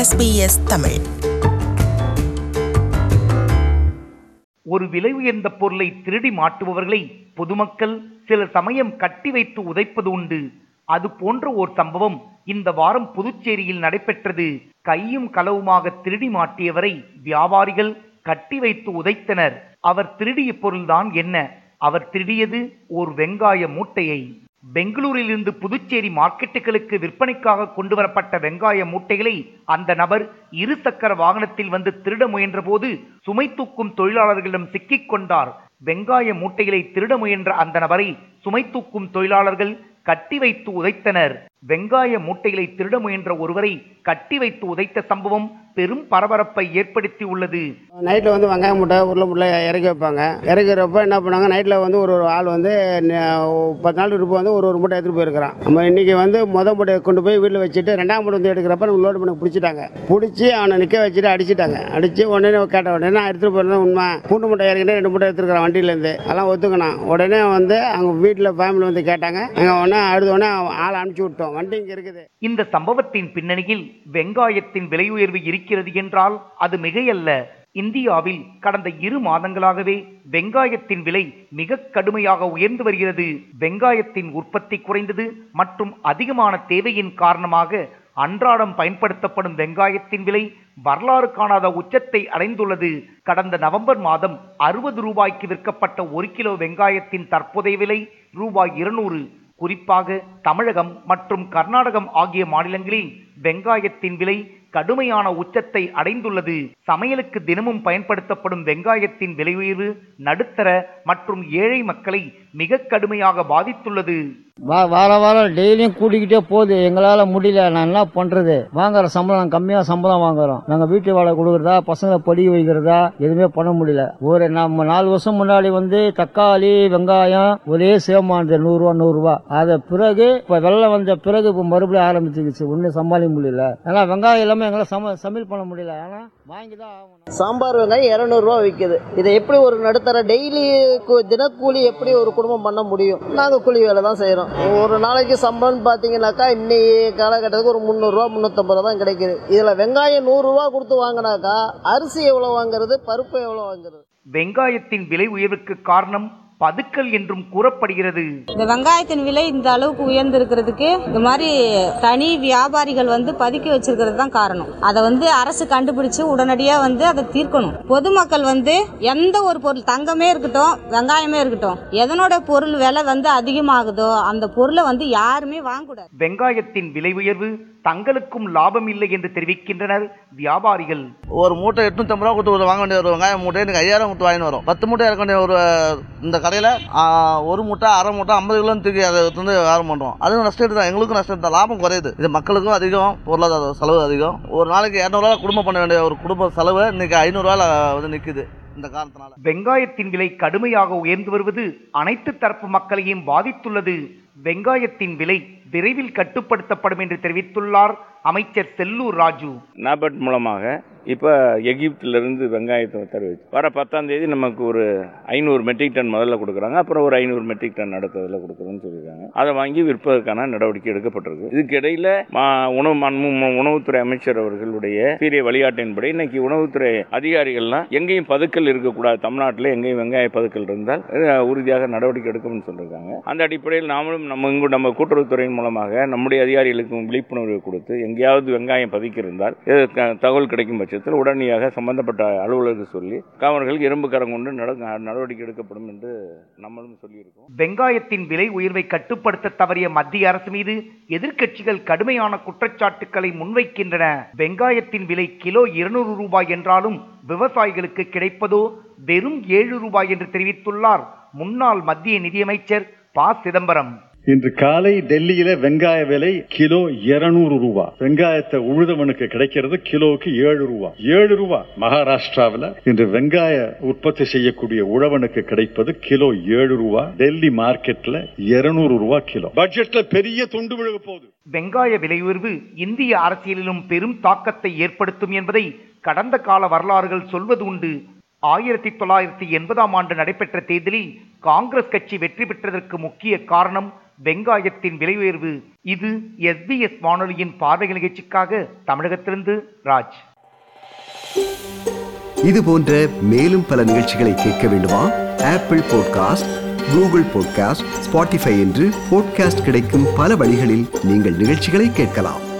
SBS Tamil ஒரு விலை உயர்ந்த பொருளை திருடி மாட்டுபவர்களை பொதுமக்கள் சில சமயம் கட்டி வைத்து உதைப்பது உண்டு அது போன்ற ஓர் சம்பவம் இந்த வாரம் புதுச்சேரியில் நடைபெற்றது கையும் களவுமாக திருடி மாட்டியவரை வியாபாரிகள் கட்டி வைத்து உதைத்தனர் அவர் திருடிய பொருள்தான் என்ன அவர் திருடியது ஓர் வெங்காய மூட்டையை பெங்களூரிலிருந்து புதுச்சேரி மார்க்கெட்டுகளுக்கு விற்பனைக்காக கொண்டு வரப்பட்ட வெங்காய மூட்டைகளை அந்த நபர் இருசக்கர வாகனத்தில் வந்து திருட முயன்றபோது சுமை தூக்கும் தொழிலாளர்களிடம் சிக்கிக் கொண்டார் வெங்காய மூட்டைகளை திருட முயன்ற அந்த நபரை சுமை தூக்கும் தொழிலாளர்கள் கட்டி வைத்து உதைத்தனர் வெங்காய மூட்டைகளை திருட முயன்ற ஒருவரை கட்டி வைத்து உதைத்த சம்பவம் பெரும் பரபரப்பை ஏற்படுத்தி உள்ளது நைட்டில் வந்து வெங்காயம் முட்டை உருளை முட்டை இறக்கி வைப்பாங்க இறக்கிறப்ப என்ன பண்ணாங்க நைட்டில் வந்து ஒரு ஒரு ஆள் வந்து ந- பத்து நாள் இருப்பு வந்து ஒரு ஒரு மூட்டை எடுத்துகிட்டு போயிருக்கிறான் நம்ம இன்றைக்கி வந்து முத மூட்டையை கொண்டு போய் வீட்டில் வச்சுட்டு ரெண்டாம் மூட்டை வந்து எடுக்கிறப்ப நம்ம லோடு பண்ண பிடிச்சிட்டாங்க பிடிச்சி அவனை நிற்க வச்சுட்டு அடிச்சிட்டாங்க அடித்து உடனே கேட்ட உடனே நான் எடுத்துகிட்டு போயிருந்தேன் உண்மை பூண்டு மூட்டை இறக்கிட்டு ரெண்டு மூட்டை எடுத்துருக்கிறேன் வண்டியிலேருந்து அதெல்லாம் ஒத்துக்கினான் உடனே வந்து அவங்க வீட்டில் ஃபேமிலி வந்து கேட்டாங்க எங்கள் உடனே அடுத்த உடனே ஆளை அனுப்பிச்சி விட்டோம் வண்டி இங்கே இருக்குது இந்த சம்பவத்தின் பின்னணியில் வெங்காயத்தின் விலை உயர்வு இருக்கிறது என்றால் அது மிகையல்ல இந்தியாவில் கடந்த இரு மாதங்களாகவே வெங்காயத்தின் விலை மிக கடுமையாக உயர்ந்து வருகிறது வெங்காயத்தின் உற்பத்தி குறைந்தது மற்றும் அதிகமான தேவையின் காரணமாக அன்றாடம் பயன்படுத்தப்படும் வெங்காயத்தின் விலை வரலாறு காணாத உச்சத்தை அடைந்துள்ளது கடந்த நவம்பர் மாதம் அறுபது ரூபாய்க்கு விற்கப்பட்ட ஒரு கிலோ வெங்காயத்தின் தற்போதைய விலை ரூபாய் இருநூறு குறிப்பாக தமிழகம் மற்றும் கர்நாடகம் ஆகிய மாநிலங்களில் வெங்காயத்தின் விலை கடுமையான உச்சத்தை அடைந்துள்ளது சமையலுக்கு தினமும் பயன்படுத்தப்படும் வெங்காயத்தின் விலை உயர்வு நடுத்தர மற்றும் ஏழை மக்களை மிக கடுமையாக பாதித்துள்ளது வா வார வாரம் டெய்லியும் கூட்டிக்கிட்டே போகுது எங்களால் முடியல நான் என்ன பண்ணுறது வாங்குற சம்பளம் கம்மியாக சம்பளம் வாங்குறோம் நாங்கள் வீட்டு வாடகை கொடுக்குறதா பசங்களை படிக்க வைக்கிறதா எதுவுமே பண்ண முடியல ஒரு நம்ம நாலு வருஷம் முன்னாடி வந்து தக்காளி வெங்காயம் ஒரே சேமானது நூறுரூவா நூறுரூவா அதை பிறகு இப்போ வெள்ளம் வந்த பிறகு இப்போ மறுபடியும் ஆரம்பிச்சிருச்சு ஒன்றும் சமாளிக்க முடியல ஏன்னா வெங்காயம் இல்லாமல் எங்களால் சம சமையல் பண்ண முடியல ஆனால் வாங்கி தான் ஆகணும் சாம்பார் வெங்காயம் இரநூறுவா விற்கிது இதை எப்படி ஒரு நடுத்தர டெய்லி கு- தினக்கூலி எப்படி ஒரு குடும்பம் பண்ண முடியும் நாங்கள் கூலி வேலை தான் செய்கிறோம் ஒரு நாளைக்கு சம்பளம்னு பார்த்தீங்கன்னாக்கா இன்னைக்கு காலகட்டத்துக்கு ஒரு முந்நூறுரூவா முந்நூற்றம்பது ரூபா தான் கிடைக்குது இதில் வெங்காயம் நூறுரூவா கொடுத்து வாங்கினாக்கா அரிசி எவ்வளோ வாங்குறது பருப்பு எவ்வளோ வாங்குறது வெங்காயத்தின் விலை உயர்வுக்கு காரணம் பதுக்கல் என்றும் கூறப்படுகிறது இந்த வெங்காயத்தின் விலை இந்த அளவுக்கு உயர்ந்திருக்கிறதுக்கு இந்த மாதிரி தனி வியாபாரிகள் வந்து பதுக்கி வச்சிருக்கிறது தான் காரணம் அதை வந்து அரசு கண்டுபிடிச்சு உடனடியாக வந்து அதை தீர்க்கணும் பொதுமக்கள் வந்து எந்த ஒரு பொருள் தங்கமே இருக்கட்டும் வெங்காயமே இருக்கட்டும் எதனோட பொருள் விலை வந்து அதிகமாகுதோ அந்த பொருளை வந்து யாருமே வாங்கக்கூடாது வெங்காயத்தின் விலை உயர்வு தங்களுக்கும் லாபம் இல்லை என்று தெரிவிக்கின்றனர் வியாபாரிகள் ஒரு மூட்டை எட்நூத்தம்பது ரூபா கொடுத்து ஒரு வாங்க வேண்டிய ஒரு வெங்காயம் மூட்டை எனக்கு ஐயாயிரம் கொடுத்து வாங்கிட்டு வரும் பத்து மூட்டை இறக்க வேண்டிய ஒரு இந்த கடையில் ஒரு மூட்டை அரை மூட்டை ஐம்பது கிலோ தூக்கி அதை வந்து வியாபாரம் பண்ணுறோம் அதுவும் நஷ்டம் தான் எங்களுக்கும் நஷ்டம் தான் லாபம் குறையுது இது மக்களுக்கும் அதிகம் பொருளாதார செலவு அதிகம் ஒரு நாளைக்கு இரநூறுவா குடும்பம் பண்ண வேண்டிய ஒரு குடும்ப செலவு இன்னைக்கு ஐநூறுரூவா வந்து நிற்குது இந்த காரணத்தினால வெங்காயத்தின் விலை கடுமையாக உயர்ந்து வருவது அனைத்து தரப்பு மக்களையும் பாதித்துள்ளது வெங்காயத்தின் விலை விரைவில் கட்டுப்படுத்தப்படும் என்று தெரிவித்துள்ளார் அமைச்சர் செல்லூர் ராஜு நாபட் மூலமாக இப்போ எகிப்திலிருந்து வெங்காயத்தை தெரிவிச்சு வர பத்தாம் தேதி நமக்கு ஒரு ஐநூறு மெட்ரிக் டன் முதல்ல கொடுக்குறாங்க அப்புறம் ஒரு ஐநூறு மெட்ரிக் டன் அடுத்ததில் கொடுக்குறோன்னு சொல்லியிருக்காங்க அதை வாங்கி விற்பதற்கான நடவடிக்கை எடுக்கப்பட்டிருக்கு இதுக்கு இடையில மா உணவு மாண்பு- உணவுத்துறை அமைச்சர் அவர்களுடைய சீரிய வழிகாட்டின்படி இன்னைக்கு உணவுத்துறை அதிகாரிகள்லாம் எங்கேயும் பதுக்கல் இருக்கக்கூடாது தமிழ்நாட்டில் எங்கேயும் வெங்காய பதுக்கல் இருந்தால் அஹ், உறுதியாக நடவடிக்கை எடுக்கும்னு சொல்லியிருக்காங்க அந்த அடிப்படையில் நாமளும் நம்ம இங்கு நம்ம கூட்டுறவுத்துறையின் மூலமாக நம்முடைய அதிகாரிகளுக்கும் விழிப்புணர்வு கொடுத்து எங்கேயாவது வெங்காயம் பதுக்கியிருந்தால் இது க- தகவல் கிடைக்கும் பட்சத்தில் உடனடியாக சம்பந்தப்பட்ட அலுவலருக்கு சொல்லி அவர்கள் இரும்பு கரம் கொண்டு நட- நடவடிக்கை எடுக்கப்படும் என்று நம்மளும் சொல்லியிருக்கோம் வெங்காயத்தின் விலை உயர்வை கட்டுப்படுத்த தவறிய மத்திய அரசு மீது எதிர்க்கட்சிகள் கடுமையான குற்றச்சாட்டுக்களை முன்வைக்கின்றன வெங்காயத்தின் விலை கிலோ இருநூறு ரூபாய் என்றாலும் விவசாயிகளுக்கு கிடைப்பதோ வெறும் ஏழு ரூபாய் என்று தெரிவித்துள்ளார் முன்னாள் மத்திய நிதியமைச்சர் ப சிதம்பரம் இன்று காலை டெல்லியில வெங்காய விலை கிலோ 200 ரூபா வெங்காயத்தை உழுதவனுக்கு கிடைக்கிறது கிலோவுக்கு ஏழு ரூபா ஏழு ரூபா மகாராஷ்டிராவில் இன்று வெங்காய உற்பத்தி செய்யக்கூடிய உழவனுக்கு கிடைப்பது கிலோ ஏழு ரூபா டெல்லி மார்க்கெட்ல 200 ரூபா கிலோ பட்ஜெட்ல பெரிய துண்டு விழுக போகுது வெங்காய விலை உயர்வு இந்திய அரசியலிலும் பெரும் தாக்கத்தை ஏற்படுத்தும் என்பதை கடந்த கால வரலாறுகள் சொல்வது உண்டு ஆயிரத்தி தொள்ளாயிரத்தி எண்பதாம் ஆண்டு நடைபெற்ற தேர்தலில் காங்கிரஸ் கட்சி வெற்றி பெற்றதற்கு முக்கிய காரணம் வெங்காயத்தின் விலை உயர்வு இது எஸ்பிஎஸ் வானொலியின் பார்வை நிகழ்ச்சிக்காக தமிழகத்திலிருந்து ராஜ் இது போன்ற மேலும் பல நிகழ்ச்சிகளை கேட்க வேண்டுமா Apple podcast Google podcast Spotify என்று பாட்காஸ்ட் கிடைக்கும் பல வழிகளில் நீங்கள் நிகழ்ச்சிகளை கேட்கலாம்